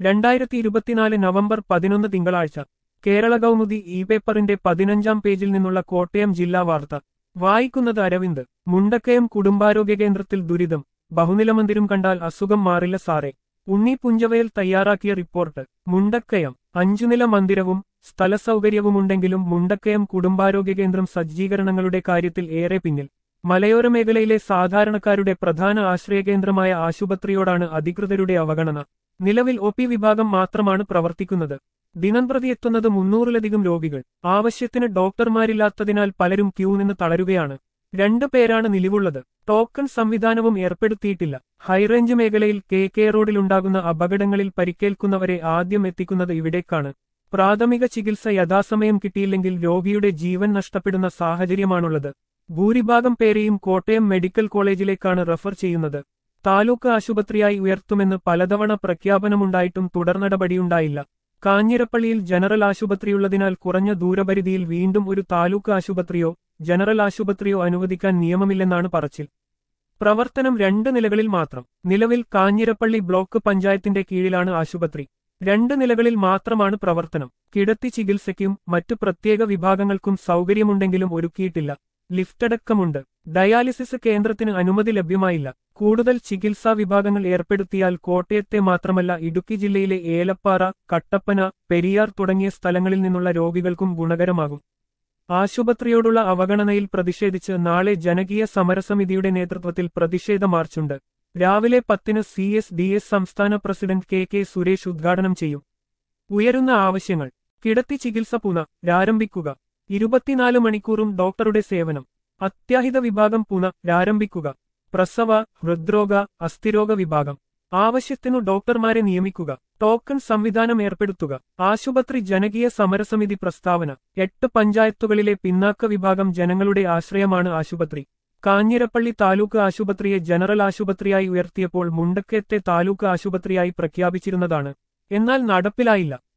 രണ്ടായിരത്തി ഇരുപത്തിനാല് നവംബർ പതിനൊന്ന് തിങ്കളാഴ്ച കേരള കൗമുദി ഇ പേപ്പറിന്റെ പതിനഞ്ചാം പേജിൽ നിന്നുള്ള കോട്ടയം ജില്ലാ വാർത്ത വായിക്കുന്നത് അരവിന്ദ് മുണ്ടക്കയം കുടുംബാരോഗ്യ കേന്ദ്രത്തിൽ ദുരിതം ബഹുനില മന്ദിരം കണ്ടാൽ അസുഖം മാറില്ല സാറേ ഉണ്ണി പുഞ്ചവയൽ തയ്യാറാക്കിയ റിപ്പോർട്ട് മുണ്ടക്കയം അഞ്ചുനില മന്ദിരവും സ്ഥലസൗകര്യവുമുണ്ടെങ്കിലും മുണ്ടക്കയം കുടുംബാരോഗ്യ കേന്ദ്രം സജ്ജീകരണങ്ങളുടെ കാര്യത്തിൽ ഏറെ പിന്നിൽ മലയോര മേഖലയിലെ സാധാരണക്കാരുടെ പ്രധാന ആശ്രയകേന്ദ്രമായ ആശുപത്രിയോടാണ് അധികൃതരുടെ അവഗണന നിലവിൽ ഒ പി വിഭാഗം മാത്രമാണ് പ്രവർത്തിക്കുന്നത് ദിനംപ്രതി എത്തുന്നത് മുന്നൂറിലധികം രോഗികൾ ആവശ്യത്തിന് ഡോക്ടർമാരില്ലാത്തതിനാൽ പലരും ക്യൂ നിന്ന് തളരുകയാണ് രണ്ടു പേരാണ് നിലവുള്ളത് ടോക്കൺ സംവിധാനവും ഏർപ്പെടുത്തിയിട്ടില്ല ഹൈറേഞ്ച് മേഖലയിൽ കെ കെ റോഡിലുണ്ടാകുന്ന അപകടങ്ങളിൽ പരിക്കേൽക്കുന്നവരെ ആദ്യം എത്തിക്കുന്നത് ഇവിടേക്കാണ് പ്രാഥമിക ചികിത്സ യഥാസമയം കിട്ടിയില്ലെങ്കിൽ രോഗിയുടെ ജീവൻ നഷ്ടപ്പെടുന്ന സാഹചര്യമാണുള്ളത് ഭൂരിഭാഗം പേരെയും കോട്ടയം മെഡിക്കൽ കോളേജിലേക്കാണ് റഫർ ചെയ്യുന്നത് താലൂക്ക് ആശുപത്രിയായി ഉയർത്തുമെന്ന് പലതവണ പ്രഖ്യാപനമുണ്ടായിട്ടും തുടർ നടപടിയുണ്ടായില്ല കാഞ്ഞിരപ്പള്ളിയിൽ ജനറൽ ആശുപത്രിയുള്ളതിനാൽ കുറഞ്ഞ ദൂരപരിധിയിൽ വീണ്ടും ഒരു താലൂക്ക് ആശുപത്രിയോ ജനറൽ ആശുപത്രിയോ അനുവദിക്കാൻ നിയമമില്ലെന്നാണ് പറച്ചിൽ പ്രവർത്തനം രണ്ട് നിലകളിൽ മാത്രം നിലവിൽ കാഞ്ഞിരപ്പള്ളി ബ്ലോക്ക് പഞ്ചായത്തിന്റെ കീഴിലാണ് ആശുപത്രി രണ്ട് നിലകളിൽ മാത്രമാണ് പ്രവർത്തനം കിടത്തി ചികിത്സയ്ക്കും മറ്റു പ്രത്യേക വിഭാഗങ്ങൾക്കും സൗകര്യമുണ്ടെങ്കിലും ഒരുക്കിയിട്ടില്ല ലിഫ്റ്റടക്കമുണ്ട് ഡയാലിസിസ് കേന്ദ്രത്തിന് അനുമതി ലഭ്യമായില്ല കൂടുതൽ ചികിത്സാ വിഭാഗങ്ങൾ ഏർപ്പെടുത്തിയാൽ കോട്ടയത്തെ മാത്രമല്ല ഇടുക്കി ജില്ലയിലെ ഏലപ്പാറ കട്ടപ്പന പെരിയാർ തുടങ്ങിയ സ്ഥലങ്ങളിൽ നിന്നുള്ള രോഗികൾക്കും ഗുണകരമാകും ആശുപത്രിയോടുള്ള അവഗണനയിൽ പ്രതിഷേധിച്ച് നാളെ ജനകീയ സമരസമിതിയുടെ നേതൃത്വത്തിൽ പ്രതിഷേധ മാർച്ചുണ്ട് രാവിലെ പത്തിന് സി എസ് ഡി എസ് സംസ്ഥാന പ്രസിഡന്റ് കെ കെ സുരേഷ് ഉദ്ഘാടനം ചെയ്യും ഉയരുന്ന ആവശ്യങ്ങൾ കിടത്തി ചികിത്സ പുനരാരംഭിക്കുക ഇരുപത്തിനാല് മണിക്കൂറും ഡോക്ടറുടെ സേവനം അത്യാഹിത വിഭാഗം പുനരാരംഭിക്കുക പ്രസവ ഹൃദ്രോഗ അസ്ഥിരോഗ വിഭാഗം ആവശ്യത്തിനു ഡോക്ടർമാരെ നിയമിക്കുക ടോക്കൺ സംവിധാനം ഏർപ്പെടുത്തുക ആശുപത്രി ജനകീയ സമരസമിതി പ്രസ്താവന എട്ട് പഞ്ചായത്തുകളിലെ പിന്നാക്ക വിഭാഗം ജനങ്ങളുടെ ആശ്രയമാണ് ആശുപത്രി കാഞ്ഞിരപ്പള്ളി താലൂക്ക് ആശുപത്രിയെ ജനറൽ ആശുപത്രിയായി ഉയർത്തിയപ്പോൾ മുണ്ടക്കയത്തെ താലൂക്ക് ആശുപത്രിയായി പ്രഖ്യാപിച്ചിരുന്നതാണ് എന്നാൽ നടപ്പിലായില്ല